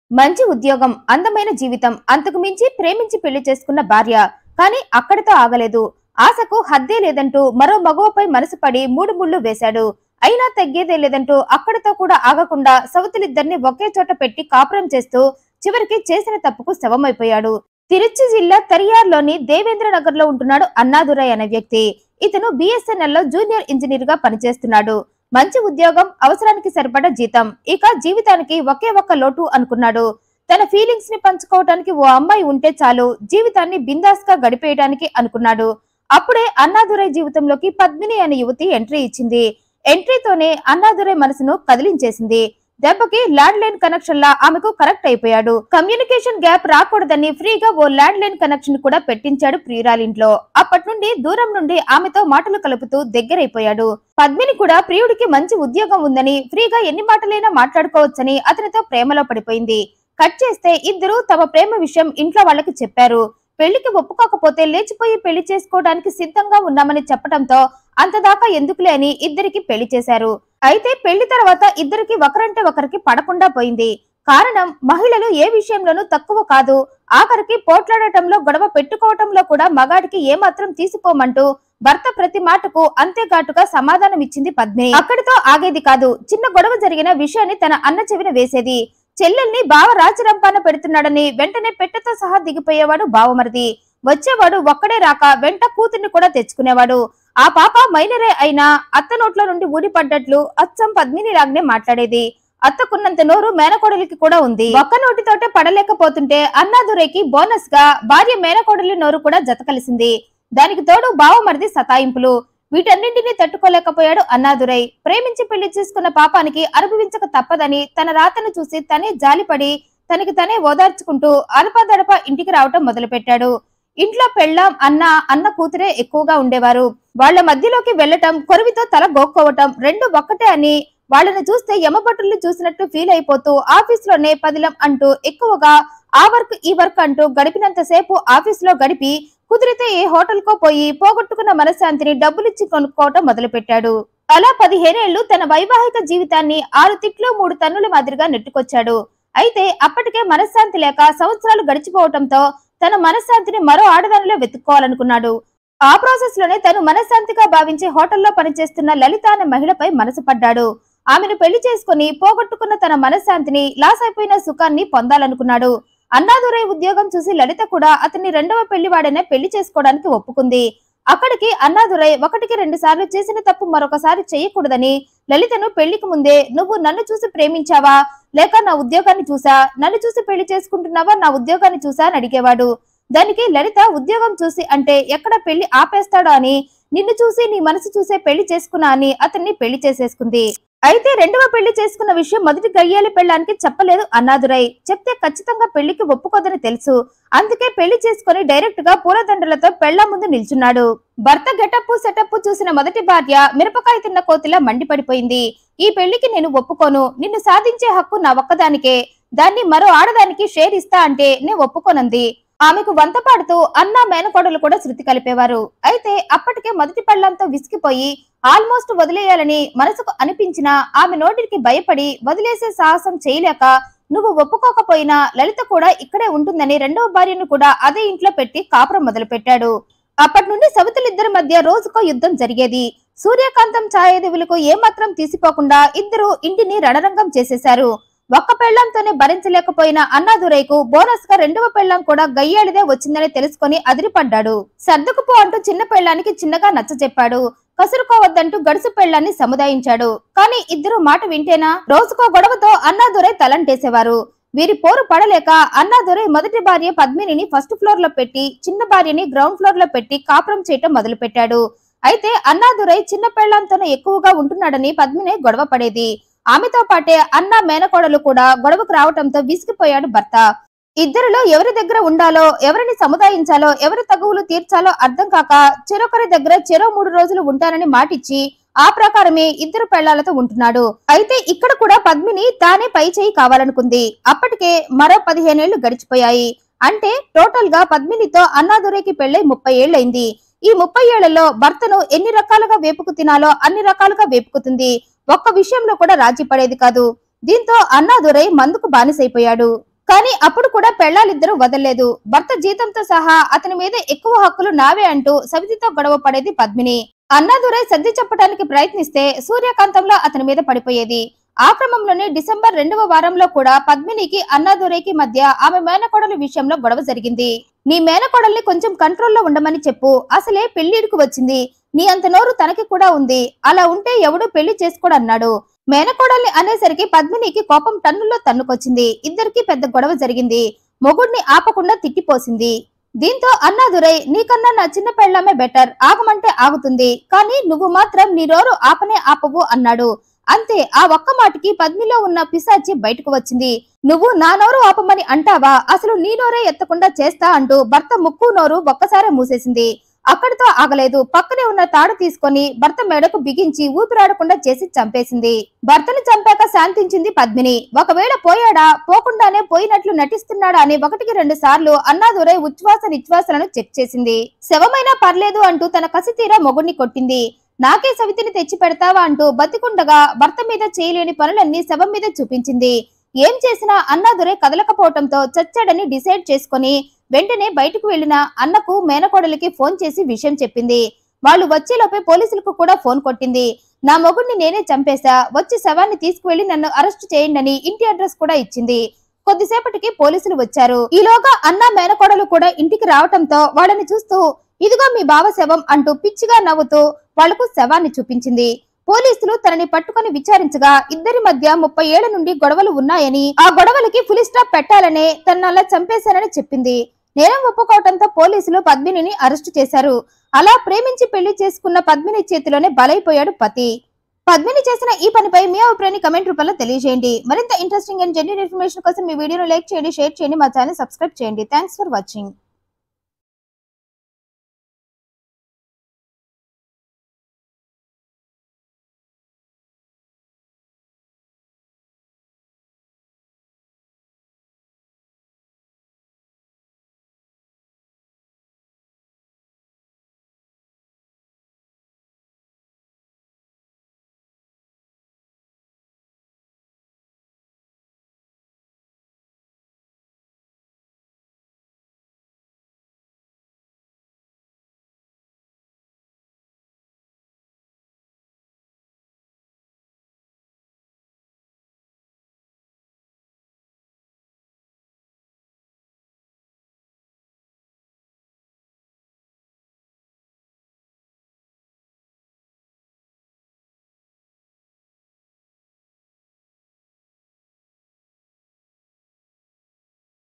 మంచి ఉద్యోగం అందమైన జీవితం అంతకు మించి ప్రేమించి పెళ్లి చేసుకున్న భార్య కానీ అక్కడితో ఆగలేదు ఆశకు హద్దే లేదంటూ మరో మగవపై మనసు పడి మూడు ముళ్ళు వేశాడు అయినా తగ్గేదే లేదంటూ అక్కడితో కూడా ఆగకుండా సవతులిద్దరిని ఒకే చోట పెట్టి కాపురం చేస్తూ చివరికి చేసిన తప్పుకు శవమైపోయాడు తిరుచి జిల్లా తరియార్లోని దేవేంద్ర నగర్ లో ఉంటున్నాడు అన్నాదురై అనే వ్యక్తి ఇతను బిఎస్ఎన్ఎల్ లో జూనియర్ ఇంజనీర్ గా పనిచేస్తున్నాడు మంచి ఉద్యోగం అవసరానికి సరిపడా జీతం ఇక జీవితానికి ఒకే ఒక్క లోటు అనుకున్నాడు తన ఫీలింగ్స్ ని పంచుకోవటానికి ఓ అమ్మాయి ఉంటే చాలు జీవితాన్ని బిందాస్ గా గడిపేయడానికి అనుకున్నాడు అప్పుడే అన్నాదురై జీవితంలోకి పద్మిని అనే యువతి ఎంట్రీ ఇచ్చింది ఎంట్రీతోనే అన్నాదురై మనసును కదిలించేసింది దెబ్బకి ల్యాండ్ లైన్ కనెక్షన్ లా ఆమెకు కనెక్ట్ అయిపోయాడు కమ్యూనికేషన్ గ్యాప్ రాకూడదని ఫ్రీగా ఓ ల్యాండ్ లైన్ కనెక్షన్ కూడా పెట్టించాడు ప్రియురాలింట్లో అప్పటి నుండి దూరం నుండి ఆమెతో మాటలు కలుపుతూ దగ్గరైపోయాడు పద్మిని కూడా ప్రియుడికి మంచి ఉద్యోగం ఉందని ఫ్రీగా ఎన్ని మాటలైనా మాట్లాడుకోవచ్చని అతనితో ప్రేమలో పడిపోయింది కట్ చేస్తే ఇద్దరు తమ ప్రేమ విషయం ఇంట్లో వాళ్ళకి చెప్పారు పెళ్లికి ఒప్పుకోకపోతే లేచిపోయి పెళ్లి చేసుకోవడానికి సిద్ధంగా ఉన్నామని చెప్పడంతో అంతదాకా ఎందుకులే అని ఇద్దరికి పెళ్లి చేశారు అయితే పెళ్లి తర్వాత ఇద్దరికి ఒకరంటే ఒకరికి పడకుండా పోయింది కారణం మహిళలు ఏ విషయంలోనూ తక్కువ కాదు ఆఖరికి పోట్లాడటంలో గొడవ పెట్టుకోవటంలో కూడా మగాడికి ఏమాత్రం తీసిపోమంటూ భర్త ప్రతి మాటకు అంతే ఘాటుగా సమాధానం ఇచ్చింది పద్మిని అక్కడితో ఆగేది కాదు చిన్న గొడవ జరిగిన విషయాన్ని తన అన్న చెవిన వేసేది చెల్లెల్ని బావ రాజరంపాన పెడుతున్నాడని వెంటనే పెట్టెతో సహా దిగిపోయేవాడు బావమరిది వచ్చేవాడు ఒక్కడే రాక వెంట కూతుర్ని కూడా తెచ్చుకునేవాడు ఆ పాప మైనరే అయినా అత్త నోట్ల నుండి ఊడిపడ్డట్లు అచ్చం పద్మిని లాగానే మాట్లాడేది అత్తకున్నంత నోరు మేనకోడలికి కూడా ఉంది ఒక్క నోటితోటే పడలేకపోతుంటే అన్నాదురైకి బోనస్ గా భార్య మేనకోడలి నోరు కూడా జత కలిసింది దానికి తోడు బావమరిది సతాయింపులు వీటన్నింటినీ తట్టుకోలేకపోయాడు అన్నాదురై ప్రేమించి పెళ్లి చేసుకున్న పాపానికి అనుభవించక తప్పదని తన రాతను చూసి తనే జాలిపడి తనకి తనే ఓదార్చుకుంటూ అడపదడప ఇంటికి రావటం మొదలుపెట్టాడు ఇంట్లో పెళ్ళాం అన్న అన్న కూతురే ఎక్కువగా ఉండేవారు వాళ్ళ మధ్యలోకి వెళ్లటం కొరివితో తల గోక్కోవటం రెండు ఒక్కటే అని వాళ్ళని చూస్తే యమభటుల్ని చూసినట్టు ఫీల్ అయిపోతూ ఆఫీస్ లోనే పదిలం అంటూ ఎక్కువగా ఆ వర్క్ ఈ వర్క్ అంటూ గడిపినంత సేపు ఆఫీస్ లో గడిపి కుదిరితే ఏ హోటల్ కో పోయి పోగొట్టుకున్న మనశ్శాంతిని డబ్బులిచ్చి కొనుక్కోవటం మొదలుపెట్టాడు అలా పదిహేనేళ్లు తన వైవాహిక జీవితాన్ని ఆరు తిట్లు మూడు తన్నుల మాదిరిగా నెట్టుకొచ్చాడు అయితే అప్పటికే మనశ్శాంతి లేక సంవత్సరాలు గడిచిపోవటంతో తన మనశ్శాంతిని మరో ఆడదానిలో వెతుక్కోవాలనుకున్నాడు ఆ ప్రాసెస్ లోనే తను మనశ్శాంతిగా భావించే హోటల్లో పనిచేస్తున్న లలిత అనే మహిళపై మనసు పడ్డాడు ఆమెను పెళ్లి చేసుకుని పోగొట్టుకున్న తన మనశ్శాంతిని లాస్ అయిపోయిన సుఖాన్ని పొందాలనుకున్నాడు అన్నాదురై ఉద్యోగం చూసి లలిత కూడా అతన్ని రెండవ పెళ్లివాడనే పెళ్లి చేసుకోవడానికి ఒప్పుకుంది అక్కడికి అన్నాదురై ఒకటికి రెండు సార్లు చేసిన తప్పు మరొకసారి చేయకూడదని లలితను పెళ్లికి ముందే నువ్వు నన్ను చూసి ప్రేమించావా లేక నా ఉద్యోగాన్ని చూసా నన్ను చూసి పెళ్లి చేసుకుంటున్నావా నా ఉద్యోగాన్ని చూసా అని అడిగేవాడు దానికి లలిత ఉద్యోగం చూసి అంటే ఎక్కడ పెళ్లి ఆపేస్తాడో అని నిన్ను చూసి నీ మనసు చూసే పెళ్లి చేసుకున్నా అని అతన్ని పెళ్లి చేసేసుకుంది అయితే రెండవ పెళ్లి చేసుకున్న విషయం మొదటి గయ్యాలి పెళ్ళానికి చెప్పలేదు అన్నాదురై చెప్తే ఖచ్చితంగా పెళ్లికి ఒప్పుకోదని తెలుసు అందుకే పెళ్లి చేసుకుని డైరెక్ట్ గా పూలదండలతో పెళ్ల ముందు నిల్చున్నాడు భర్త గెటప్ సెటప్ చూసిన మొదటి భార్య మిరపకాయ తిన్న కోతిలా మండిపడిపోయింది ఈ పెళ్లికి నేను ఒప్పుకోను నిన్ను సాధించే హక్కు నా ఒక్కదానికే దాన్ని మరో ఆడదానికి షేర్ ఇస్తా అంటే నే ఒప్పుకోనంది ఆమెకు వంత పాడుతూ అన్న మేనకోడలు కూడా శృతి కలిపేవారు అయితే అప్పటికే మొదటి పళ్ళంతో విసిగిపోయి ఆల్మోస్ట్ వదిలేయాలని మనసుకు అనిపించినా ఆమె నోటికి భయపడి వదిలేసే సాహసం చేయలేక నువ్వు ఒప్పుకోకపోయినా లలిత కూడా ఇక్కడే ఉంటుందని రెండవ భార్యను కూడా అదే ఇంట్లో పెట్టి కాపురం మొదలు పెట్టాడు అప్పటి నుండి సవితులిద్దరి మధ్య రోజుకో యుద్ధం జరిగేది సూర్యకాంతం ఛాయాదేవులకు ఏమాత్రం తీసిపోకుండా ఇద్దరు ఇంటిని రణరంగం చేసేశారు ఒక్క పెళ్లంతోనే భరించలేకపోయిన అన్నాదురైకు బోనస్ గా రెండవ పెళ్లం కూడా గయ్యాళిదే వచ్చిందని తెలుసుకొని అదిరిపడ్డాడు సర్దుకుపో అంటూ చిన్న పెళ్లానికి చిన్నగా నచ్చ చెప్పాడు కసురుకోవద్దంటూ గడుసు పెళ్లాన్ని సముదాయించాడు కానీ ఇద్దరు మాట వింటేనా రోజుకో గొడవతో అన్నాదురై తలంటేసేవారు వీరి పోరు పడలేక అన్నాదురై మొదటి భార్య పద్మినిని ఫస్ట్ ఫ్లోర్ లో పెట్టి చిన్న భార్యని గ్రౌండ్ ఫ్లోర్ లో పెట్టి కాపురం చేయటం మొదలు పెట్టాడు అయితే అన్నాదురై చిన్న పెళ్లాంతోనే ఎక్కువగా ఉంటున్నాడని పద్మిని గొడవ పడేది ఆమెతో పాటే అన్న మేనకోడలు కూడా గొడవకు రావటంతో విసిగిపోయాడు భర్త ఇద్దరిలో ఎవరి దగ్గర ఉండాలో ఎవరిని సముదాయించాలో ఎవరి తగువులు తీర్చాలో అర్థం కాక చెరొకరి దగ్గర చెరో మూడు రోజులు ఉంటానని మాటిచ్చి ఆ ప్రకారమే ఇద్దరు పెళ్లాలతో ఉంటున్నాడు అయితే ఇక్కడ కూడా పద్మిని తానే పై చేయి కావాలనుకుంది అప్పటికే మరో పదిహేనేళ్లు గడిచిపోయాయి అంటే టోటల్ గా పద్మినితో అన్నాదురైకి పెళ్లై ముప్పై ఏళ్లైంది ఈ ముప్పై ఏళ్లలో భర్తను ఎన్ని రకాలుగా వేపుకు తినాలో అన్ని రకాలుగా వేపుకుతుంది ఒక్క విషయంలో కూడా రాజీ పడేది కాదు దీంతో అన్నాదురై మందుకు బానిసైపోయాడు కానీ అప్పుడు కూడా పెళ్లాలిద్దరూ వదలలేదు భర్త జీతంతో సహా అతని మీద ఎక్కువ హక్కులు నావే అంటూ సవితితో గొడవ పడేది పద్మిని అన్నాదురై సర్ది చెప్పడానికి ప్రయత్నిస్తే సూర్యకాంతంలో అతని మీద పడిపోయేది ఆ క్రమంలోనే డిసెంబర్ రెండవ వారంలో కూడా పద్మినికి అన్నాదురైకి మధ్య ఆమె మేనకోడల విషయంలో గొడవ జరిగింది నీ మేనకోడల్ని కొంచెం కంట్రోల్లో ఉండమని చెప్పు అసలే పెళ్లిడికి వచ్చింది నీ అంత నోరు తనకి కూడా ఉంది అలా ఉంటే ఎవడూ పెళ్లి చేసుకోడన్నాడు మేనకోడల్ని అనేసరికి పద్మినికి కోపం టన్నుల్లో తన్నుకొచ్చింది ఇద్దరికి పెద్ద గొడవ జరిగింది మొగుడిని ఆపకుండా తిట్టిపోసింది దీంతో అన్నాదురై నీకన్నా నా చిన్న పెళ్ళామే బెటర్ ఆగమంటే ఆగుతుంది కానీ నువ్వు మాత్రం నీ నోరు ఆపనే ఆపవు అన్నాడు అంతే ఆ ఒక్క మాటకి పద్మిలో ఉన్న పిశాచి బయటకు వచ్చింది నువ్వు నా నోరు ఆపమని అంటావా అసలు నీ నోరే ఎత్తకుండా చేస్తా అంటూ భర్త ముక్కు నోరు ఒక్కసారే మూసేసింది అక్కడితో ఆగలేదు పక్కనే ఉన్న తాడు తీసుకొని భర్త మెడకు బిగించి ఊపిరాడకుండా చేసి చంపేసింది భర్తను చంపాక శాంతించింది పద్మిని ఒకవేళ పోయాడా పోకుండానే పోయినట్లు నటిస్తున్నాడా అని ఒకటికి రెండు సార్లు అన్నాదురై ఉచ్ఛ్వాస నిశ్వాసలను చెక్ చేసింది శవమైనా పర్లేదు అంటూ తన కసి తీరా మొగుడిని కొట్టింది నాకే సవితిని తెచ్చి పెడతావా అంటూ బతికుండగా భర్త మీద చేయలేని పనులన్నీ శవం మీద చూపించింది ఏం చేసినా అన్నాదురై కదలకపోవటంతో చచ్చాడని డిసైడ్ చేసుకొని వెంటనే బయటకు వెళ్లిన అన్నకు మేనకోడలికి ఫోన్ చేసి విషయం చెప్పింది వాళ్ళు వచ్చేలోపే పోలీసులకు కూడా ఫోన్ కొట్టింది నా మొగుడిని నేనే చంపేశా వచ్చి శవాన్ని తీసుకువెళ్లి నన్ను అరెస్ట్ చేయండి ఇంటి అడ్రస్ కూడా ఇచ్చింది కొద్దిసేపటికి పోలీసులు వచ్చారు ఈలోగా అన్న మేనకోడలు కూడా ఇంటికి రావటంతో వాళ్ళని చూస్తూ ఇదిగో మీ బావ శవం అంటూ పిచ్చిగా నవ్వుతూ వాళ్లకు శవాన్ని చూపించింది పోలీసులు తనని పట్టుకొని విచారించగా ఇద్దరి మధ్య ముప్పై ఏళ్ల నుండి గొడవలు ఉన్నాయని ఆ గొడవలకి ఫుల్ స్టాప్ పెట్టాలనే తన అలా చంపేశారని చెప్పింది నేరం ఒప్పుకోవడంతో పోలీసులు పద్మినిని అరెస్టు చేశారు అలా ప్రేమించి పెళ్లి చేసుకున్న పద్మిని చేతిలోనే బలైపోయాడు పతి పద్మిని చేసిన ఈ పనిపై మీ అభిప్రాయాన్ని కమెంట్ రూపంలో తెలియజేయండి మరింత ఇంట్రెస్టింగ్ అండ్ జెన్యున్ ఇన్ఫర్మేషన్ కోసం మీ వీడియోను లైక్ చేయండి షేర్ చేయండి మా ఛానల్ సబ్స్క్రైబ్ చేయండి థ్యాంక్స్ ఫర్ వాచింగ్